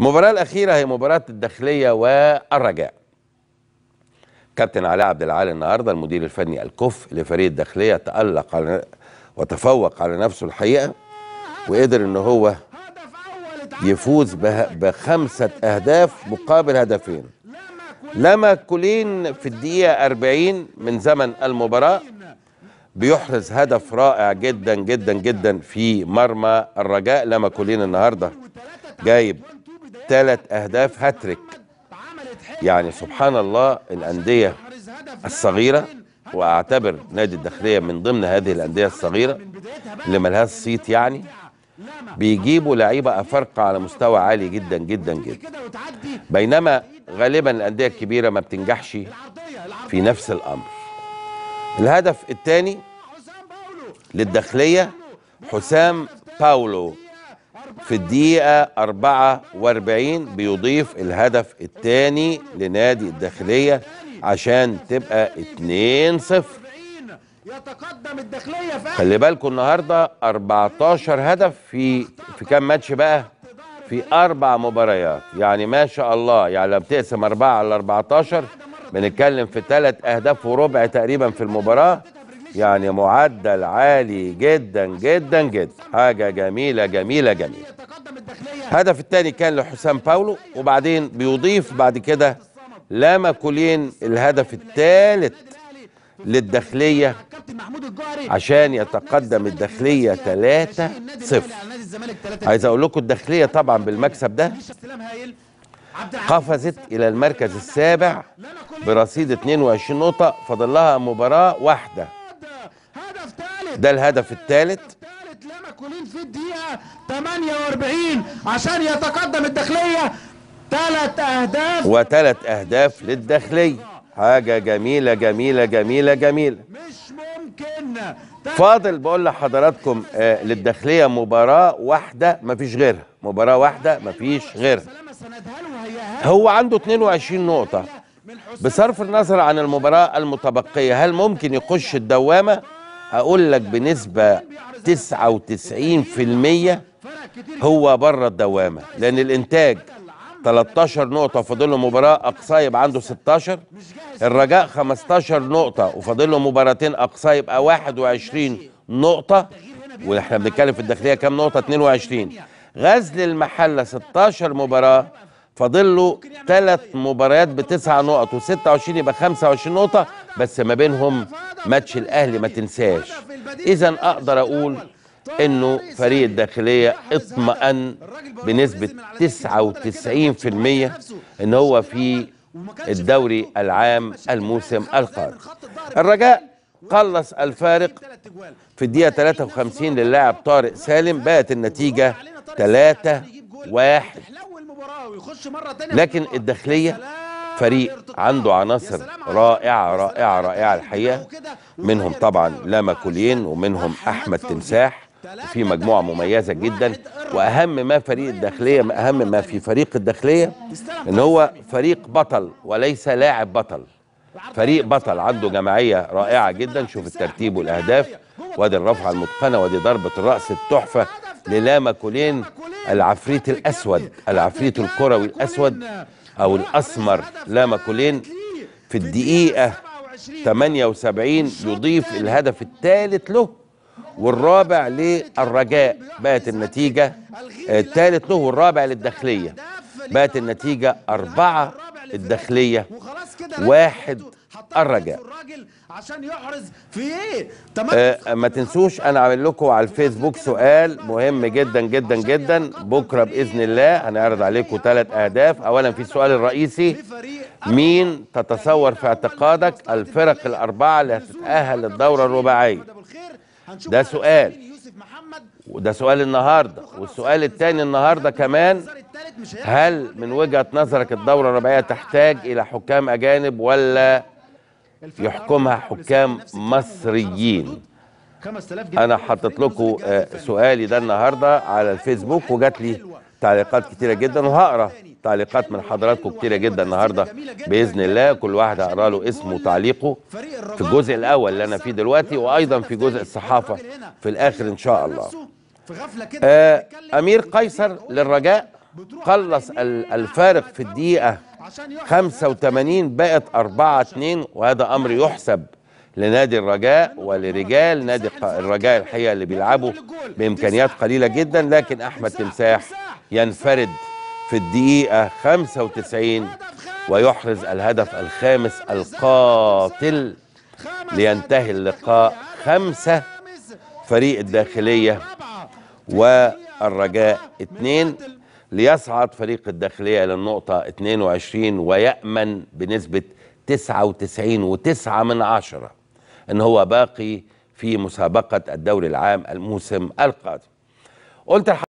المباراة الأخيرة هي مباراة الداخلية والرجاء كابتن علاء عبد العال النهارده المدير الفني الكف لفريق الداخلية تألق على وتفوق على نفسه الحقيقة وقدر ان هو يفوز به- بخمسة أهداف مقابل هدفين لما كولين في الدقيقة 40 من زمن المباراة بيحرز هدف رائع جدا جدا جدا في مرمى الرجاء لما كولين النهارده جايب ثلاث اهداف هاتريك يعني سبحان الله الانديه الصغيره واعتبر نادي الداخليه من ضمن هذه الانديه الصغيره اللي ملهاش صيت يعني بيجيبوا لعيبه افارقه على مستوى عالي جدا جدا جدا بينما غالبا الانديه الكبيره ما بتنجحش في نفس الامر الهدف الثاني للداخليه حسام باولو في الدقيقة 44 بيضيف الهدف الثاني لنادي الداخلية عشان تبقى 2-0 يتقدم الداخليه في خلي بالكم النهارده 14 هدف في في كام ماتش بقى؟ في أربع مباريات يعني ما شاء الله يعني لو بتقسم أربعة على 14 بنتكلم في ثلاث أهداف وربع تقريبا في المباراة يعني معدل عالي جدا جدا جدا حاجة جميلة جميلة جميلة يتقدم الداخليه الهدف الثاني كان لحسام باولو وبعدين بيضيف بعد كده لاما كولين الهدف الثالث للداخلية كابتن محمود الجوهري عشان يتقدم الداخلية 3-0 على نادي الزمالك 3 عايز اقول لكم الداخلية طبعا بالمكسب ده استلام هايل عبد الحميد قفزت الى المركز السابع برصيد 22 نقطة فاضل لها مباراة واحدة هدف ثالث ده الهدف الثالث ثالث لما كولين في الدقيقه 48 عشان يتقدم الداخليه ثلاث اهداف وثلاث اهداف للداخلية حاجة جميلة جميلة جميلة جميلة مش ممكن فاضل بقول لحضراتكم آه للداخليه مباراه واحده مفيش غيرها مباراه واحده مفيش غيرها سلامه سندها له وهيئها هو عنده 22 نقطه من حسام بصرف النظر عن المباراه المتبقيه هل ممكن يخش الدوامه اقول لك بنسبه 99% فرق كتير هو بره الدوامه لان الانتاج 13 نقطه فاضل له مباراه اقصى يبقى عنده 16 الرجاء 15 نقطه وفاضل له مباراتين اقصى يبقى 21 نقطه واحنا بنتكلم في الداخليه كام نقطه 22 غزل المحله 16 مباراه فاضل له ثلاث مباريات بتسع نقط و26 يبقى 25 نقطه بس ما بينهم ماتش الاهلي ما تنساش اذا اقدر اقول انه فريق الداخليه اطمأن بنسبه 99% ان هو في الدوري العام الموسم القادم الرجاء قلص الفارق ثلاث اجوال في الدقيقه 53 للاعب طارق سالم بقت النتيجه 3 1 يحلو المباراه ويخش مره ثانيه لكن الداخليه فريق عنده عناصر رائعه رائعه رائعه الحقيقه منهم طبعا لاما كولين ومنهم احمد تمساح وفي مجموعه مميزه جدا واهم ما فريق الداخليه اهم ما في فريق الداخليه ان هو فريق بطل وليس لاعب بطل فريق بطل عنده جماعيه رائعه جدا شوف الترتيب والاهداف وادي الرفعه المتقنه وادي ضربه الراس التحفه للاما كولين العفريت الاسود العفريت الكروي الاسود او الاسمر لاما كولين في الدقيقه 78 يضيف الهدف الثالث له والرابع للرجاء بقت النتيجه آه، الثالث له والرابع للداخليه بقت النتيجه أربعة الداخلية وخلاص كده واحد حطها الرجاء في الراجل عشان يحرز في ايه تمام آه، ما تنسوش انا عامل لكم على الفيسبوك سؤال مهم جدا جدا جدا بكره باذن الله هنعرض عليكم ثلاث اهداف اولا في السؤال الرئيسي فريق مين تتصور في اعتقادك الفرق الاربعه اللي هتتاهل للدوره الرباعيه ابو الخير هنشوف ده سؤال. يوسف محمد وده سؤال النهارده والسؤال الثاني النهارده كمان الثالث مش هيلعب هل من وجهه نظرك الدوره الرباعيه تحتاج الى حكام اجانب ولا يحكمها حكام مصريين 5000 جنيه انا حاطط لكم آه، سؤالي ده النهارده على الفيسبوك وجات لي تعليقات كتيره جدا وهقرا تعليقات من حضراتكم كتيره جدا النهارده باذن الله كل واحد هقرا له اسمه وتعليقه فريق الرجاء في الجزء الاول اللي انا فيه دلوقتي وايضا في جزء الصحافه في الاخر ان شاء الله في غفله كده آه بيتكلم امير قيصر للرجاء قلص ال- الفارق في الدقيقة 85 بقت 4 2 وهذا أمر يحسب لنادي الرجاء ولرجال نادي الق- الرجاء الحقيقة اللي بيلعبوا بإمكانيات قليلة جدا لكن أحمد تمساح ينفرد في الدقيقة 95 ويحرز الهدف الخامس القاتل لينتهي اللقاء خمسة فريق الداخلية والرجاء اثنين ليصعد فريق الداخلية إلى النقطة 22 ويأمن بنسبة 99 وتسعة من عشرة إن هو باقي في مسابقة الدوري العام الموسم القادم قلت